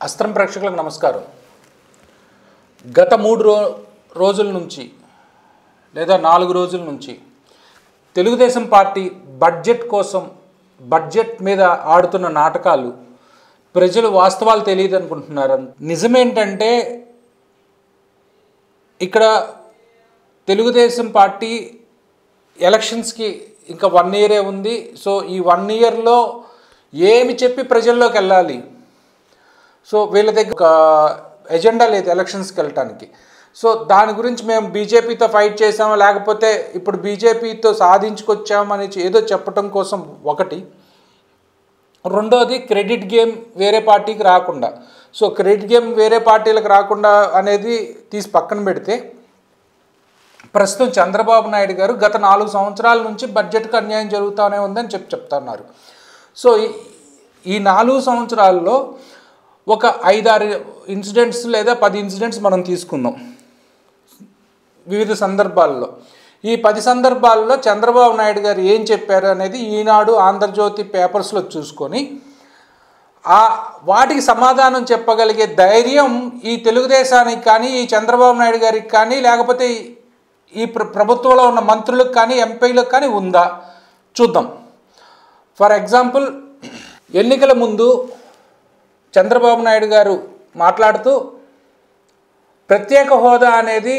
అస్త్రం ప్రేక్షకులకు నమస్కారం గత మూడు రో రోజుల నుంచి లేదా నాలుగు రోజుల నుంచి తెలుగుదేశం పార్టీ బడ్జెట్ కోసం బడ్జెట్ మీద ఆడుతున్న నాటకాలు ప్రజలు వాస్తవాలు తెలియదు అనుకుంటున్నారు నిజమేంటంటే ఇక్కడ తెలుగుదేశం పార్టీ ఎలక్షన్స్కి ఇంకా వన్ ఇయరే ఉంది సో ఈ వన్ ఇయర్లో ఏమి చెప్పి ప్రజల్లోకి వెళ్ళాలి సో వీళ్ళ దగ్గర ఒక ఎజెండా లేదు ఎలక్షన్స్కి వెళ్ళటానికి సో దాని గురించి మేము బీజేపీతో ఫైట్ చేసాము లేకపోతే ఇప్పుడు బీజేపీతో సాధించుకొచ్చామని ఏదో చెప్పటం కోసం ఒకటి రెండోది క్రెడిట్ గేమ్ వేరే పార్టీకి రాకుండా సో క్రెడిట్ గేమ్ వేరే పార్టీలకు రాకుండా అనేది తీసి పక్కన పెడితే ప్రస్తుతం చంద్రబాబు నాయుడు గారు గత నాలుగు సంవత్సరాల నుంచి బడ్జెట్కి అన్యాయం జరుగుతూనే ఉందని చెప్పి చెప్తున్నారు సో ఈ- ఈ నాలుగు సంవత్సరాల్లో ఒక ఐదారు ఇన్సిడెంట్స్ లేదా పది ఇన్సిడెంట్స్ మనం తీసుకుందాం వివిధ సందర్భాల్లో ఈ పది సందర్భాల్లో చంద్రబాబు నాయుడు గారు ఏం చెప్పారు అనేది ఈనాడు ఆంధ్రజ్యోతి పేపర్స్లో చూసుకొని ఆ వాటికి సమాధానం చెప్పగలిగే ధైర్యం ఈ తెలుగుదేశానికి కానీ ఈ చంద్రబాబు నాయుడు గారికి కానీ లేకపోతే ఈ- ఈ ప్ర ప్రభుత్వంలో ఉన్న మంత్రులకు కానీ ఎంపీలకు కానీ ఉందా చూద్దాం ఫర్ ఎగ్జాంపుల్ ఎన్నికల ముందు చంద్రబాబు నాయుడు గారు మాట్లాడుతూ ప్రత్యేక హోదా అనేది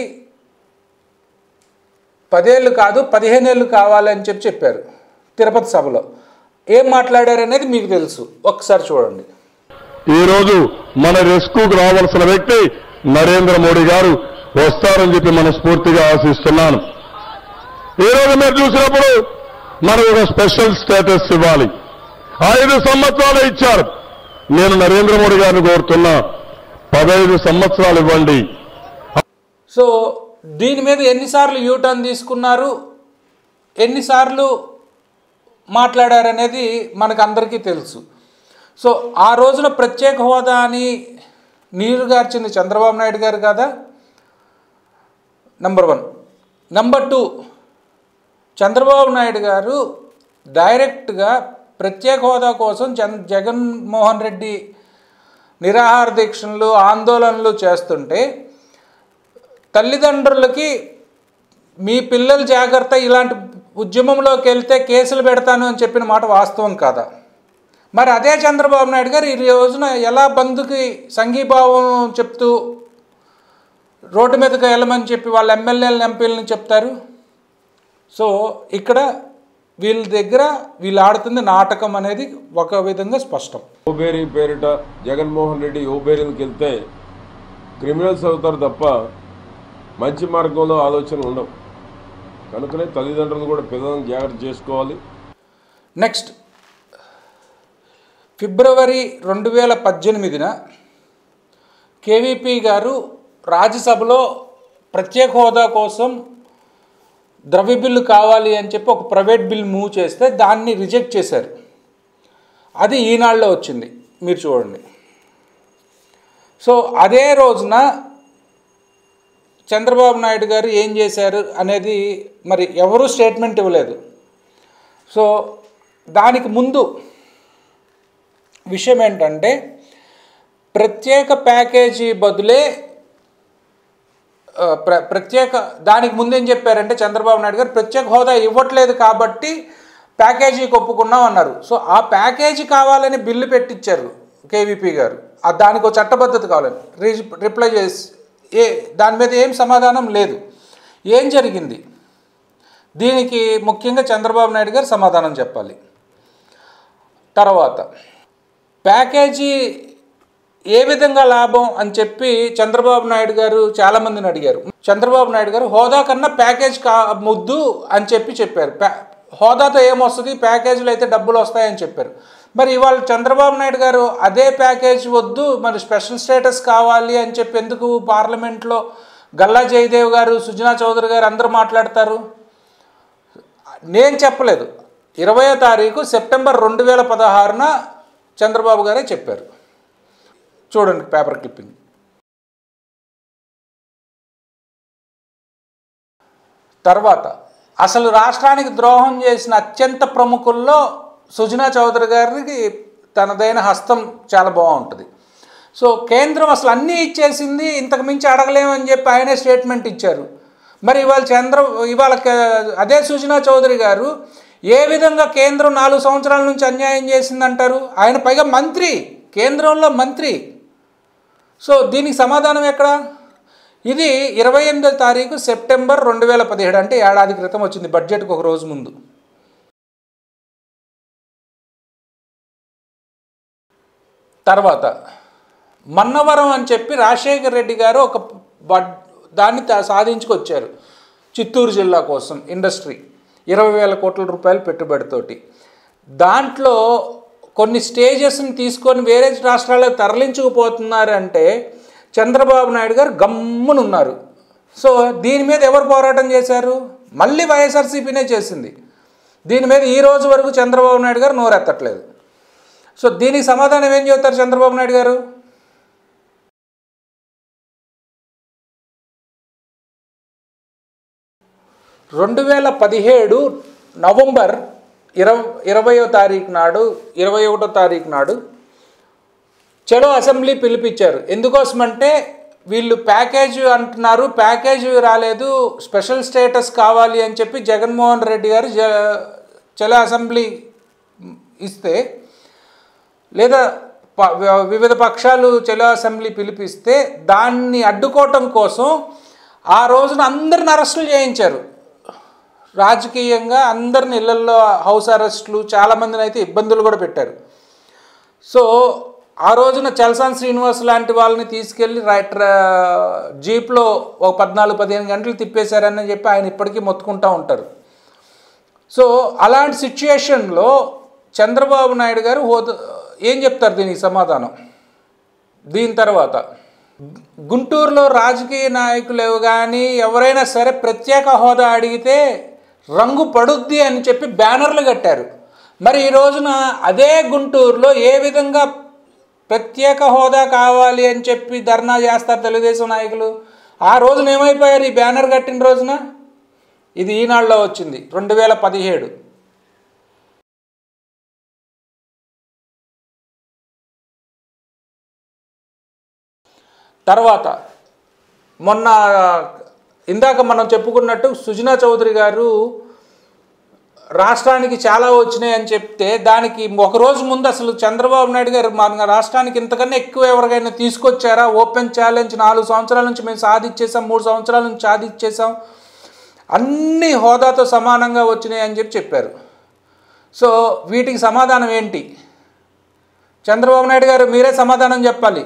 పదేళ్ళు కాదు పదిహేనేళ్ళు కావాలని చెప్పి చెప్పారు తిరుపతి సభలో ఏం మాట్లాడారు అనేది మీకు తెలుసు ఒకసారి చూడండి ఈరోజు మన రెస్క్యూకి రావాల్సిన వ్యక్తి నరేంద్ర మోడీ గారు వస్తారని చెప్పి మనస్ఫూర్తిగా ఆశిస్తున్నాను ఈరోజు మీరు చూసినప్పుడు మనకు ఒక స్పెషల్ స్టేటస్ ఇవ్వాలి ఐదు సంవత్సరాలు ఇచ్చారు నేను నరేంద్ర మోడీ గారిని కోరుతున్నా పదహైదు సంవత్సరాలు ఇవ్వండి సో దీని మీద ఎన్నిసార్లు యూటర్న్ తీసుకున్నారు ఎన్నిసార్లు మాట్లాడారనేది మనకు అందరికీ తెలుసు సో ఆ రోజున ప్రత్యేక హోదా అని నీరు గార్చింది చంద్రబాబు నాయుడు గారు కదా number one number two Chandrababu Naidu garu డైరెక్ట్గా ప్రత్యేక హోదా కోసం జన్ జగన్మోహన్ రెడ్డి నిరాహార దీక్షలు ఆందోళనలు చేస్తుంటే తల్లిదండ్రులకి మీ పిల్లలు జాగ్రత్త ఇలాంటి ఉద్యమంలోకి వెళ్తే కేసులు పెడతాను అని చెప్పిన మాట వాస్తవం కాదా మరి అదే చంద్రబాబు నాయుడు గారు ఈ రోజున ఎలా బంధుకి సంఘీభావం చెప్తూ రోడ్డు మీదకి వెళ్ళమని చెప్పి వాళ్ళ ఎమ్మెల్యేలను ఎంపీలను చెప్తారు సో ఇక్కడ వీళ్ళ దగ్గర వీళ్ళు ఆడుతుంది నాటకం అనేది ఒక విధంగా స్పష్టం ఓబేరీ పేరిట జగన్మోహన్ రెడ్డి ఓబేరీలకు వెళ్తే క్రిమినల్స్ అవుతారు తప్ప మంచి మార్గంలో ఆలోచన ఉండవు కనుకనే తల్లిదండ్రులు కూడా పిల్లలను జాగ్రత్త చేసుకోవాలి నెక్స్ట్ ఫిబ్రవరి రెండు వేల పద్దెనిమిదిన కేవీపీ గారు రాజ్యసభలో ప్రత్యేక హోదా కోసం ద్రవ్య బిల్లు కావాలి అని చెప్పి ఒక ప్రైవేట్ బిల్ మూవ్ చేస్తే దాన్ని రిజెక్ట్ చేశారు అది ఈనాడులో వచ్చింది మీరు చూడండి సో అదే రోజున చంద్రబాబు నాయుడు గారు ఏం చేశారు అనేది మరి ఎవరూ స్టేట్మెంట్ ఇవ్వలేదు సో దానికి ముందు విషయం ఏంటంటే ప్రత్యేక ప్యాకేజీ బదులే ఆ, ప్ర ప్రత్యేక దానికి ముందేం చెప్పారంటే చంద్రబాబు నాయుడు గారు ప్రత్యేక హోదా ఇవ్వట్లేదు కాబట్టి ప్యాకేజీకి ఒప్పుకున్నాం అన్నారు సో ఆ ప్యాకేజీ కావాలని బిల్లు పెట్టించారు కేవీపీ గారు ఆ దానికి ఒక చట్టబద్ధత కావాలని రి రిప్లై చేసి ఏ దాని మీద ఏం సమాధానం లేదు ఏం జరిగింది దీనికి ముఖ్యంగా చంద్రబాబు నాయుడు గారు సమాధానం చెప్పాలి తర్వాత ప్యాకేజీ ఏ విధంగా లాభం అని చెప్పి చంద్రబాబు నాయుడు గారు చాలామందిని అడిగారు చంద్రబాబు నాయుడు గారు హోదా కన్నా ప్యాకేజ్ కా ముద్దు అని చెప్పి చెప్పారు ప్యా హోదాతో ఏమొస్తుంది ప్యాకేజీలు అయితే డబ్బులు వస్తాయని చెప్పారు మరి ఇవాళ చంద్రబాబు నాయుడు గారు అదే ప్యాకేజ్ వద్దు మరి స్పెషల్ స్టేటస్ కావాలి అని చెప్పి ఎందుకు పార్లమెంట్లో గల్లా జయదేవ్ గారు సుజనా చౌదరి గారు అందరూ మాట్లాడతారు నేను చెప్పలేదు ఇరవయో తారీఖు సెప్టెంబర్ రెండు వేల పదహారున చంద్రబాబు గారే చెప్పారు చూడండి పేపర్ క్లిప్పింగ్ తర్వాత అసలు రాష్ట్రానికి ద్రోహం చేసిన అత్యంత ప్రముఖుల్లో సుజనా చౌదరి గారికి తనదైన హస్తం చాలా బాగుంటుంది సో కేంద్రం అసలు అన్నీ ఇచ్చేసింది ఇంతకు మించి అడగలేమని చెప్పి ఆయనే స్టేట్మెంట్ ఇచ్చారు మరి ఇవాళ చంద్ర ఇవాళ క- అదే సుజనా చౌదరి గారు ఏ విధంగా కేంద్రం నాలుగు సంవత్సరాల నుంచి అన్యాయం చేసిందంటారు ఆయన పైగా మంత్రి కేంద్రంలో మంత్రి సో దీనికి సమాధానం ఎక్కడ ఇది ఇరవై ఎనిమిదో తారీఖు సెప్టెంబర్ రెండు వేల పదిహేడు అంటే ఏడాది క్రితం వచ్చింది బడ్జెట్కి ఒక రోజు ముందు తర్వాత మన్నవరం అని చెప్పి రాజశేఖర్ రెడ్డి గారు ఒక బడ్ దాన్ని తా- సాధించుకొచ్చారు చిత్తూరు జిల్లా కోసం ఇండస్ట్రీ ఇరవై వేల కోట్ల రూపాయల పెట్టుబడితోటి దాంట్లో కొన్ని స్టేజెస్ని తీసుకొని వేరే రాష్ట్రాలకు తరలించుకుపోతున్నారంటే చంద్రబాబు నాయుడు గారు గమ్మునున్నారు సో దీని మీద ఎవరు పోరాటం చేశారు మళ్ళీ వైఎస్ఆర్సీపీనే చేసింది దీని మీద ఈ రోజు వరకు చంద్రబాబు నాయుడు గారు నోరెత్తట్లేదు సో దీనికి సమాధానం ఏం చెబుతారు చంద్రబాబు నాయుడు గారు రెండు వేల పదిహేడు నవంబర్ ఇరవై ఇరవయో తారీఖు నాడు ఇరవై ఒకటో తారీఖు నాడు చలో అసెంబ్లీ పిలిపించారు ఎందుకోసమంటే వీళ్ళు ప్యాకేజ్ అంటున్నారు ప్యాకేజ్ రాలేదు స్పెషల్ స్టేటస్ కావాలి అని చెప్పి జగన్మోహన్ రెడ్డి గారు జ చలో అసెంబ్లీ ఇస్తే లేదా ప- వ- వివిధ పక్షాలు చలో అసెంబ్లీ పిలిపిస్తే దాన్ని అడ్డుకోవటం కోసం ఆ రోజున అందరిని అరెస్టులు చేయించారు రాజకీయంగా అందరిని ఇళ్లల్లో హౌస్ అరెస్టులు చాలామందిని అయితే ఇబ్బందులు కూడా పెట్టారు సో ఆ రోజున చల్సాన్ శ్రీనివాస్ లాంటి వాళ్ళని తీసుకెళ్ళి రైట్ జీప్లో ఒక పద్నాలుగు పదిహేను గంటలు తిప్పేశారని చెప్పి ఆయన ఇప్పటికీ మొత్తుకుంటూ ఉంటారు సో అలాంటి సిచ్యుయేషన్లో చంద్రబాబు నాయుడు గారు హోద ఏం చెప్తారు దీనికి సమాధానం దీని తర్వాత గుంటూరులో రాజకీయ నాయకులు కానీ ఎవరైనా సరే ప్రత్యేక హోదా అడిగితే రంగు పడుద్ది అని చెప్పి బ్యానర్లు కట్టారు మరి ఈ రోజున అదే గుంటూరులో ఏ విధంగా ప్రత్యేక హోదా కావాలి అని చెప్పి ధర్నా చేస్తారు తెలుగుదేశం నాయకులు ఆ రోజున ఏమైపోయారు ఈ బ్యానర్ కట్టిన రోజున ఇది ఈనాడులో వచ్చింది రెండు వేల పదిహేడు తర్వాత మొన్న ఇందాక మనం చెప్పుకున్నట్టు సుజనా చౌదరి గారు రాష్ట్రానికి చాలా వచ్చినాయి అని చెప్తే దానికి ఒక రోజు ముందు అసలు చంద్రబాబు నాయుడు గారు మన రాష్ట్రానికి ఇంతకన్నా ఎక్కువ ఎవరికైనా తీసుకొచ్చారా ఓపెన్ ఛాలెంజ్ నాలుగు సంవత్సరాల నుంచి మేము సాధించేసాం మూడు సంవత్సరాల నుంచి సాధించేసాం అన్ని హోదాతో సమానంగా వచ్చినాయి అని చెప్పి చెప్పారు సో వీటికి సమాధానం ఏంటి చంద్రబాబు నాయుడు గారు మీరే సమాధానం చెప్పాలి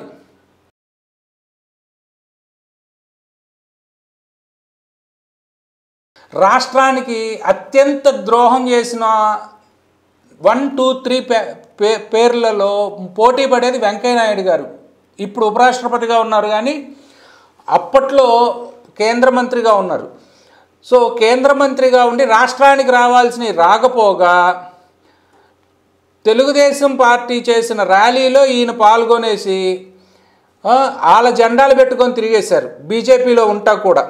రాష్ట్రానికి అత్యంత ద్రోహం చేసిన వన్ టూ త్రీ పే పే పేర్లలో పోటీ పడేది వెంకయ్య నాయుడు గారు ఇప్పుడు ఉపరాష్ట్రపతిగా ఉన్నారు కానీ అప్పట్లో కేంద్ర మంత్రిగా ఉన్నారు సో కేంద్ర మంత్రిగా ఉండి రాష్ట్రానికి రావాల్సినవి రాకపోగా తెలుగుదేశం పార్టీ చేసిన ర్యాలీలో ఈయన పాల్గొనేసి ఆ, వాళ్ళ జెండాలు పెట్టుకొని తిరిగేశారు బీజేపీలో ఉంటా కూడా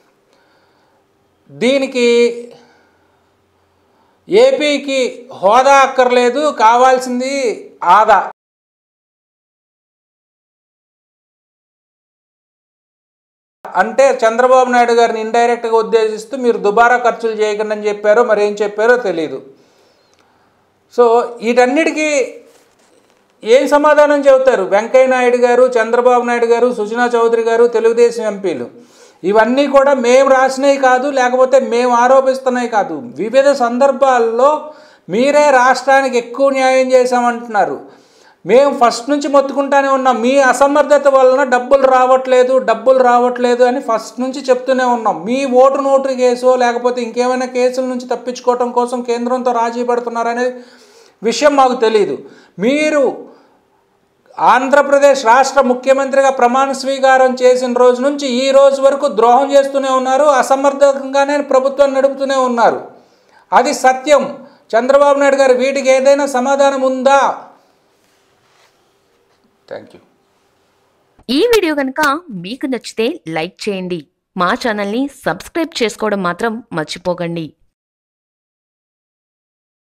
దీనికి ఏపీకి హోదా అక్కర్లేదు కావాల్సింది ఆదా అంటే చంద్రబాబు నాయుడు గారిని ఇండైరెక్ట్గా ఉద్దేశిస్తూ మీరు దుబారా ఖర్చులు చేయకండి అని చెప్పారో మరి ఏం చెప్పారో తెలియదు సో వీటన్నిటికీ ఏం సమాధానం చెబుతారు వెంకయ్య నాయుడు గారు చంద్రబాబు నాయుడు గారు సుజనా చౌదరి గారు తెలుగుదేశం ఎంపీలు ఇవన్నీ కూడా మేము రాసినవి కాదు లేకపోతే మేము ఆరోపిస్తున్నవి కాదు వివిధ సందర్భాల్లో మీరే రాష్ట్రానికి ఎక్కువ న్యాయం చేశామంటున్నారు మేము ఫస్ట్ నుంచి మొత్తుకుంటానే ఉన్నాం మీ అసమర్థత వలన డబ్బులు రావట్లేదు డబ్బులు రావట్లేదు అని ఫస్ట్ నుంచి చెప్తూనే ఉన్నాం మీ ఓటు నోటు కేసో లేకపోతే ఇంకేమైనా కేసుల నుంచి తప్పించుకోవటం కోసం కేంద్రంతో రాజీ పడుతున్నారనే విషయం మాకు తెలియదు మీరు ఆంధ్రప్రదేశ్ రాష్ట్ర ముఖ్యమంత్రిగా ప్రమాణ స్వీకారం చేసిన రోజు నుంచి ఈ రోజు వరకు ద్రోహం చేస్తూనే ఉన్నారు అసమర్థంగానే ప్రభుత్వం నడుపుతూనే ఉన్నారు అది సత్యం చంద్రబాబు నాయుడు గారు వీటికి ఏదైనా సమాధానం ఉందా థ్యాంక్ యూ ఈ వీడియో కనుక మీకు నచ్చితే లైక్ చేయండి మా ఛానల్ని సబ్స్క్రైబ్ చేసుకోవడం మాత్రం మర్చిపోకండి